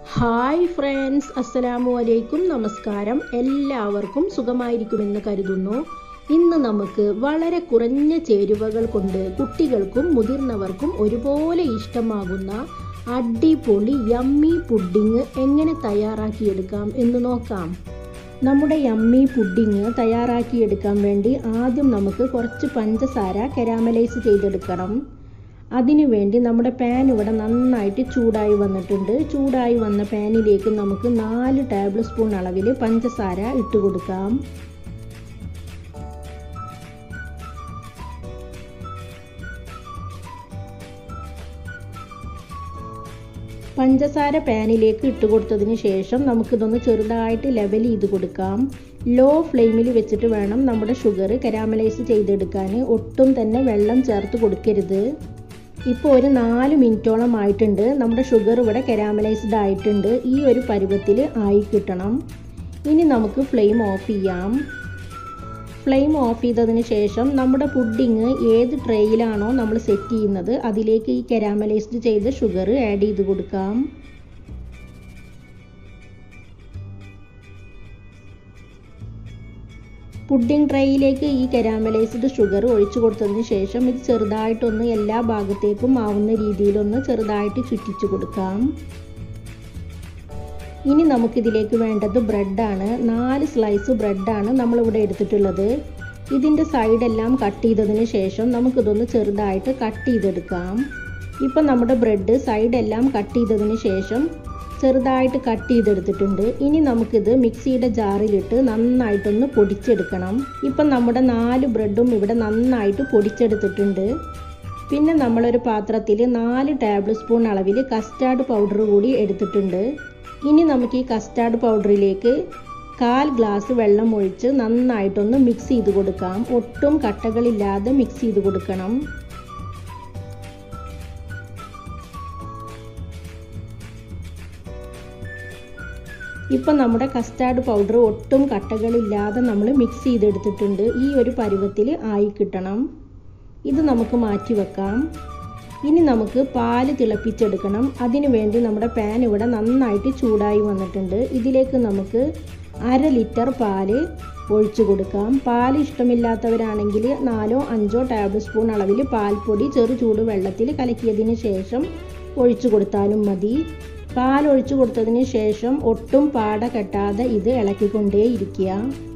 hi friends അസ്സലാമു അലൈക്കും നമസ്കാരം എല്ലാവർക്കും സുഖമായിരിക്കുമെന്ന് കരുതുന്നു ഇന്ന് നമുക്ക് വളരെ കുറഞ്ഞ ചേരുവകൾ കൊണ്ട് കുട്ടികൾക്കും മുതിർന്നവർക്കും ഒരുപോലെ ഇഷ്ടമാകുന്ന അടിപൊളി യമ്മി പുഡിങ് എങ്ങനെ തയ്യാറാക്കിയെടുക്കാം എന്ന് നോക്കാം നമ്മുടെ യമ്മി പുഡിങ് തയ്യാറാക്കിയെടുക്കാൻ വേണ്ടി ആദ്യം നമുക്ക് കുറച്ച് പഞ്ചസാര കരാമലൈസ് ചെയ്തെടുക്കണം അതിനു വേണ്ടി നമ്മുടെ പാൻ ഇവിടെ നന്നായിട്ട് ചൂടായി വന്നിട്ടുണ്ട് ചൂടായി വന്ന പാനിലേക്ക് നമുക്ക് നാല് ടേബിൾ സ്പൂൺ അളവിൽ പഞ്ചസാര ഇട്ട് കൊടുക്കാം പഞ്ചസാര പാനിലേക്ക് ഇട്ട് കൊടുത്തതിന് ശേഷം നമുക്കിതൊന്ന് ചെറുതായിട്ട് ലെവൽ ചെയ്ത് കൊടുക്കാം ലോ ഫ്ലെയിമിൽ വെച്ചിട്ട് വേണം നമ്മുടെ ഷുഗർ കരാമലൈസ് ചെയ്തെടുക്കാൻ ഒട്ടും തന്നെ വെള്ളം ചേർത്ത് കൊടുക്കരുത് ഇപ്പോൾ ഒരു നാല് മിനിറ്റോളം ആയിട്ടുണ്ട് നമ്മുടെ ഷുഗർ ഇവിടെ കരാമലൈസ്ഡ് ആയിട്ടുണ്ട് ഈ ഒരു പരുവത്തിൽ ആയി കിട്ടണം ഇനി നമുക്ക് ഫ്ലെയിം ഓഫ് ചെയ്യാം ഫ്ലെയിം ഓഫ് ചെയ്തതിന് ശേഷം നമ്മുടെ പുഡിങ് ഏത് ട്രേയിലാണോ നമ്മൾ സെറ്റ് ചെയ്യുന്നത് അതിലേക്ക് ഈ കരാമലൈസ്ഡ് ചെയ്ത ഷുഗർ ആഡ് ചെയ്ത് കൊടുക്കാം പുഡിംഗ് ട്രേയിലേക്ക് ഈ കരാമലൈസ്ഡ് ഷുഗർ ഒഴിച്ചു കൊടുത്തതിന് ശേഷം ഇത് ചെറുതായിട്ടൊന്ന് എല്ലാ ഭാഗത്തേക്കും ആവുന്ന രീതിയിലൊന്ന് ചെറുതായിട്ട് ചുറ്റിച്ചു കൊടുക്കാം ഇനി നമുക്കിതിലേക്ക് വേണ്ടത് ബ്രെഡാണ് നാല് സ്ലൈസ് ബ്രെഡാണ് നമ്മളിവിടെ എടുത്തിട്ടുള്ളത് ഇതിൻ്റെ സൈഡെല്ലാം കട്ട് ചെയ്തതിന് ശേഷം നമുക്കിതൊന്ന് ചെറുതായിട്ട് കട്ട് ചെയ്തെടുക്കാം ഇപ്പം നമ്മുടെ ബ്രെഡ് സൈഡെല്ലാം കട്ട് ചെയ്തതിന് ശേഷം ചെറുതായിട്ട് കട്ട് ചെയ്തെടുത്തിട്ടുണ്ട് ഇനി നമുക്കിത് മിക്സിയുടെ ജാറിലിട്ട് നന്നായിട്ടൊന്ന് പൊടിച്ചെടുക്കണം ഇപ്പം നമ്മുടെ നാല് ബ്രെഡും ഇവിടെ നന്നായിട്ട് പൊടിച്ചെടുത്തിട്ടുണ്ട് പിന്നെ നമ്മളൊരു പാത്രത്തിൽ നാല് ടേബിൾ സ്പൂൺ അളവിൽ കസ്റ്റാർഡ് പൗഡർ കൂടി എടുത്തിട്ടുണ്ട് ഇനി നമുക്ക് ഈ കസ്റ്റാർഡ് പൗഡറിലേക്ക് കാൽ ഗ്ലാസ് വെള്ളം ഒഴിച്ച് നന്നായിട്ടൊന്ന് മിക്സ് ചെയ്ത് കൊടുക്കാം ഒട്ടും കട്ടകളില്ലാതെ മിക്സ് ചെയ്ത് കൊടുക്കണം ഇപ്പം നമ്മുടെ കസ്റ്റാർഡ് പൗഡർ ഒട്ടും കട്ടകളില്ലാതെ നമ്മൾ മിക്സ് ചെയ്തെടുത്തിട്ടുണ്ട് ഈ ഒരു പരുവത്തിൽ ആയി കിട്ടണം ഇത് നമുക്ക് മാറ്റി വെക്കാം ഇനി നമുക്ക് പാല് തിളപ്പിച്ചെടുക്കണം അതിനു വേണ്ടി നമ്മുടെ പാൻ ഇവിടെ നന്നായിട്ട് ചൂടായി വന്നിട്ടുണ്ട് ഇതിലേക്ക് നമുക്ക് അര ലിറ്റർ പാല് ഒഴിച്ചു കൊടുക്കാം പാൽ ഇഷ്ടമില്ലാത്തവരാണെങ്കിൽ നാലോ അഞ്ചോ ടേബിൾ സ്പൂൺ അളവിൽ പാൽപ്പൊടി ചെറു ചൂട് വെള്ളത്തിൽ കലക്കിയതിന് ശേഷം ഒഴിച്ചു കൊടുത്താലും മതി പാൽ ഒഴിച്ചു കൊടുത്തതിന് ശേഷം ഒട്ടും പാട കെട്ടാതെ ഇത് ഇളക്കിക്കൊണ്ടേ ഇരിക്കുക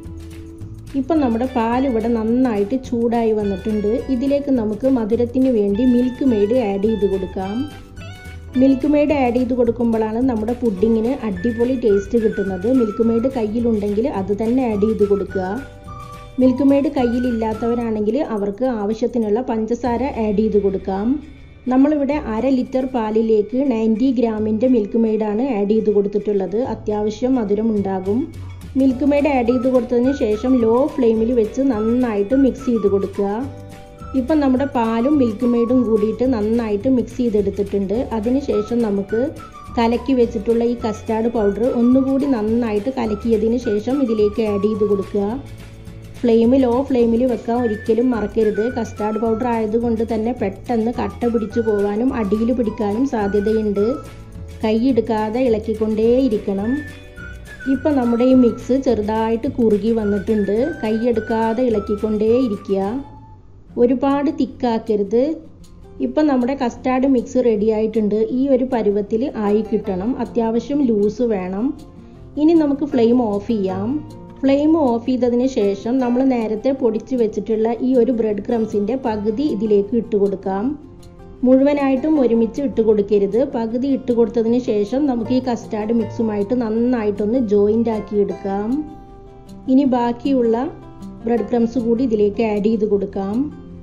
ഇപ്പം നമ്മുടെ പാൽ ഇവിടെ നന്നായിട്ട് ചൂടായി വന്നിട്ടുണ്ട് ഇതിലേക്ക് നമുക്ക് മധുരത്തിന് വേണ്ടി മിൽക്ക് മെയ്ഡ് ആഡ് ചെയ്ത് കൊടുക്കാം മിൽക്ക് മെയ്ഡ് ആഡ് ചെയ്ത് കൊടുക്കുമ്പോഴാണ് നമ്മുടെ പുഡിങ്ങിന് അടിപൊളി ടേസ്റ്റ് കിട്ടുന്നത് മിൽക്ക് മെയ്ഡ് കയ്യിലുണ്ടെങ്കിൽ അത് തന്നെ ആഡ് ചെയ്ത് കൊടുക്കുക മിൽക്ക് മെയ്ഡ് കയ്യിലില്ലാത്തവരാണെങ്കിൽ അവർക്ക് ആവശ്യത്തിനുള്ള പഞ്ചസാര ആഡ് ചെയ്ത് കൊടുക്കാം നമ്മളിവിടെ അര ലിറ്റർ പാലിലേക്ക് നയൻറ്റി ഗ്രാമിൻ്റെ മിൽക്ക് മെയ്ഡാണ് ആഡ് ചെയ്ത് കൊടുത്തിട്ടുള്ളത് അത്യാവശ്യം മധുരം ഉണ്ടാകും മിൽക്ക് മെയ്ഡ് ആഡ് ചെയ്ത് കൊടുത്തതിന് ശേഷം ലോ ഫ്ലെയിമിൽ വെച്ച് നന്നായിട്ട് മിക്സ് ചെയ്ത് കൊടുക്കുക ഇപ്പം നമ്മുടെ പാലും മിൽക്ക് മെയ്ഡും കൂടിയിട്ട് നന്നായിട്ട് മിക്സ് ചെയ്തെടുത്തിട്ടുണ്ട് അതിനുശേഷം നമുക്ക് കലക്കി വെച്ചിട്ടുള്ള ഈ കസ്റ്റാർഡ് പൗഡർ ഒന്നുകൂടി നന്നായിട്ട് കലക്കിയതിന് ശേഷം ഇതിലേക്ക് ആഡ് ചെയ്ത് കൊടുക്കുക ഫ്ലെയിം ലോ ഫ്ലെയിമിൽ വെക്കാൻ ഒരിക്കലും മറക്കരുത് കസ്റ്റാർഡ് പൗഡർ ആയതുകൊണ്ട് തന്നെ പെട്ടെന്ന് കട്ട പിടിച്ചു പോകാനും അടിയിൽ പിടിക്കാനും സാധ്യതയുണ്ട് കൈ എടുക്കാതെ ഇളക്കിക്കൊണ്ടേയിരിക്കണം ഇപ്പം നമ്മുടെ ഈ മിക്സ് ചെറുതായിട്ട് കുറുകി വന്നിട്ടുണ്ട് കൈയെടുക്കാതെ ഇളക്കിക്കൊണ്ടേ ഇരിക്കുക ഒരുപാട് തിക്കാക്കരുത് ഇപ്പം നമ്മുടെ കസ്റ്റാർഡ് മിക്സ് റെഡി ആയിട്ടുണ്ട് ഈ ഒരു പരുവത്തിൽ ആയി കിട്ടണം അത്യാവശ്യം ലൂസ് വേണം ഇനി നമുക്ക് ഫ്ലെയിം ഓഫ് ചെയ്യാം ഫ്ലെയിം ഓഫ് ചെയ്തതിന് ശേഷം നമ്മൾ നേരത്തെ പൊടിച്ച് വെച്ചിട്ടുള്ള ഈ ഒരു ബ്രെഡ് ക്രംസിൻ്റെ പകുതി ഇതിലേക്ക് ഇട്ട് കൊടുക്കാം മുഴുവനായിട്ടും ഒരുമിച്ച് ഇട്ട് കൊടുക്കരുത് പകുതി ഇട്ട് കൊടുത്തതിന് ശേഷം നമുക്ക് ഈ കസ്റ്റാർഡ് മിക്സുമായിട്ട് നന്നായിട്ടൊന്ന് ജോയിൻ്റ് ആക്കി എടുക്കാം ഇനി ബാക്കിയുള്ള ബ്രെഡ് ക്രംസ് കൂടി ഇതിലേക്ക് ആഡ് ചെയ്ത് കൊടുക്കാം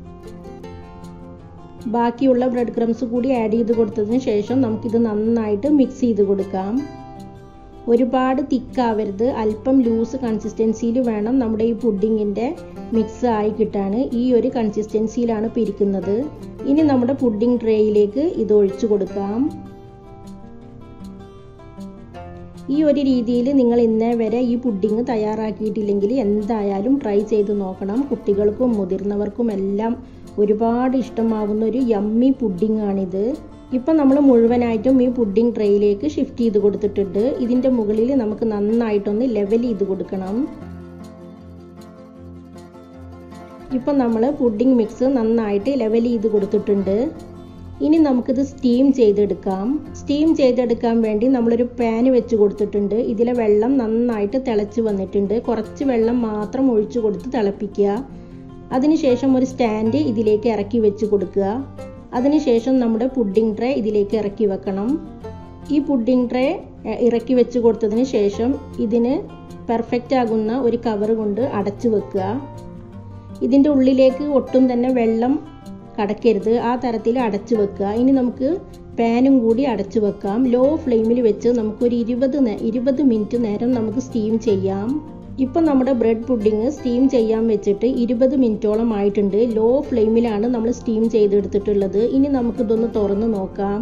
ബാക്കിയുള്ള ബ്രെഡ് ക്രംസ് കൂടി ആഡ് ചെയ്ത് കൊടുത്തതിന് ശേഷം നമുക്കിത് നന്നായിട്ട് മിക്സ് ചെയ്ത് കൊടുക്കാം ഒരുപാട് തിക്കാവരുത് അല്പം ലൂസ് കൺസിസ്റ്റൻസിയിൽ വേണം നമ്മുടെ ഈ പുഡിങ്ങിൻ്റെ മിക്സ് ആയി കിട്ടാൻ ഈ ഒരു കൺസിസ്റ്റൻസിയിലാണ് ഇപ്പോൾ ഇരിക്കുന്നത് ഇനി നമ്മുടെ പുഡിംഗ് ട്രേയിലേക്ക് ഇത് ഒഴിച്ചു കൊടുക്കാം ഈ ഒരു രീതിയിൽ നിങ്ങൾ ഇന്നേ വരെ ഈ പുഡിങ് തയ്യാറാക്കിയിട്ടില്ലെങ്കിൽ എന്തായാലും ട്രൈ ചെയ്ത് നോക്കണം കുട്ടികൾക്കും മുതിർന്നവർക്കും എല്ലാം ഒരുപാട് ഇഷ്ടമാവുന്ന ഒരു യമ്മി പുഡിംഗ് ആണിത് ഇപ്പം നമ്മൾ മുഴുവനായിട്ടും ഈ പുഡിംഗ് ട്രേയിലേക്ക് ഷിഫ്റ്റ് ചെയ്ത് കൊടുത്തിട്ടുണ്ട് ഇതിൻ്റെ മുകളിൽ നമുക്ക് നന്നായിട്ടൊന്ന് ലെവൽ ചെയ്ത് കൊടുക്കണം ഇപ്പം നമ്മൾ പുഡിംഗ് മിക്സ് നന്നായിട്ട് ലെവൽ ചെയ്ത് കൊടുത്തിട്ടുണ്ട് ഇനി നമുക്കിത് സ്റ്റീം ചെയ്തെടുക്കാം സ്റ്റീം ചെയ്തെടുക്കാൻ വേണ്ടി നമ്മളൊരു പാന് വെച്ച് കൊടുത്തിട്ടുണ്ട് ഇതിലെ വെള്ളം നന്നായിട്ട് തിളച്ച് വന്നിട്ടുണ്ട് കുറച്ച് വെള്ളം മാത്രം ഒഴിച്ചു കൊടുത്ത് തിളപ്പിക്കുക അതിനുശേഷം ഒരു സ്റ്റാൻഡ് ഇതിലേക്ക് ഇറക്കി വെച്ച് കൊടുക്കുക അതിനുശേഷം നമ്മുടെ പുഡിംഗ് ട്രേ ഇതിലേക്ക് ഇറക്കി വെക്കണം ഈ പുഡിംഗ് ട്രേ ഇറക്കി വെച്ച് കൊടുത്തതിന് ശേഷം ഇതിന് പെർഫെക്റ്റ് ആകുന്ന ഒരു കവർ കൊണ്ട് അടച്ചു വെക്കുക ഇതിൻ്റെ ഉള്ളിലേക്ക് ഒട്ടും തന്നെ വെള്ളം കടക്കരുത് ആ തരത്തിൽ അടച്ചു വെക്കുക ഇനി നമുക്ക് പാനും കൂടി അടച്ചു വെക്കാം ലോ ഫ്ലെയിമിൽ വെച്ച് നമുക്കൊരു ഇരുപത് ഇരുപത് മിനിറ്റ് നേരം നമുക്ക് സ്റ്റീം ചെയ്യാം ഇപ്പം നമ്മുടെ ബ്രെഡ് പുഡിങ് സ്റ്റീം ചെയ്യാൻ വെച്ചിട്ട് ഇരുപത് മിനിറ്റോളം ആയിട്ടുണ്ട് ലോ ഫ്ലെയിമിലാണ് നമ്മൾ സ്റ്റീം ചെയ്തെടുത്തിട്ടുള്ളത് ഇനി നമുക്കിതൊന്ന് തുറന്ന് നോക്കാം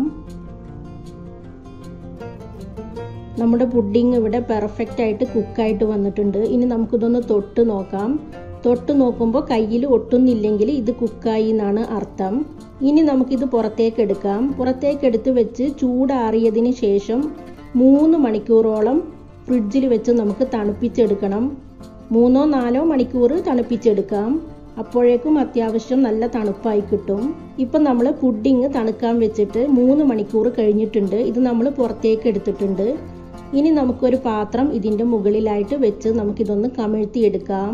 നമ്മുടെ പുഡിങ് ഇവിടെ പെർഫെക്റ്റ് ആയിട്ട് കുക്കായിട്ട് വന്നിട്ടുണ്ട് ഇനി നമുക്കിതൊന്ന് തൊട്ട് നോക്കാം തൊട്ട് നോക്കുമ്പോൾ കയ്യിൽ ഒട്ടുന്നില്ലെങ്കിൽ ഇത് കുക്കായി എന്നാണ് അർത്ഥം ഇനി നമുക്കിത് പുറത്തേക്ക് എടുക്കാം പുറത്തേക്ക് എടുത്ത് വെച്ച് ചൂടാറിയതിന് ശേഷം മൂന്ന് മണിക്കൂറോളം ഫ്രിഡ്ജിൽ വെച്ച് നമുക്ക് തണുപ്പിച്ചെടുക്കണം മൂന്നോ നാലോ മണിക്കൂർ തണുപ്പിച്ചെടുക്കാം അപ്പോഴേക്കും അത്യാവശ്യം നല്ല തണുപ്പായി കിട്ടും ഇപ്പം നമ്മൾ പുഡിങ് തണുക്കാൻ വെച്ചിട്ട് മൂന്ന് മണിക്കൂർ കഴിഞ്ഞിട്ടുണ്ട് ഇത് നമ്മൾ പുറത്തേക്ക് എടുത്തിട്ടുണ്ട് ഇനി നമുക്കൊരു പാത്രം ഇതിൻ്റെ മുകളിലായിട്ട് വെച്ച് നമുക്കിതൊന്ന് കമിഴ്ത്തിയെടുക്കാം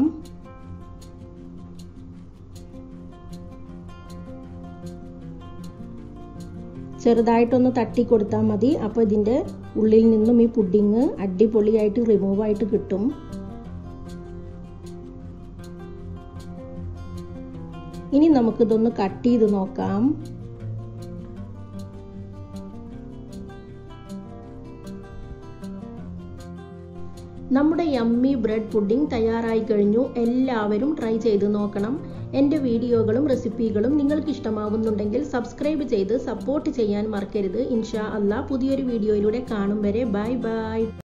ചെറുതായിട്ടൊന്ന് തട്ടി കൊടുത്താൽ മതി അപ്പോൾ ഇതിൻ്റെ ഉള്ളിൽ നിന്നും ഈ പുഡിങ് അടിപൊളിയായിട്ട് റിമൂവ് ആയിട്ട് കിട്ടും ഇനി നമുക്കിതൊന്ന് കട്ട് ചെയ്ത് നോക്കാം നമ്മുടെ യമ്മി ബ്രെഡ് പുഡിംഗ് തയ്യാറായി കഴിഞ്ഞു എല്ലാവരും ട്രൈ ചെയ്ത് നോക്കണം എൻ്റെ വീഡിയോകളും റെസിപ്പികളും നിങ്ങൾക്ക് ഇഷ്ടമാവുന്നുണ്ടെങ്കിൽ സബ്സ്ക്രൈബ് ചെയ്ത് സപ്പോർട്ട് ചെയ്യാൻ മറക്കരുത് ഇൻഷാ അല്ല പുതിയൊരു വീഡിയോയിലൂടെ കാണും വരെ ബൈ ബൈ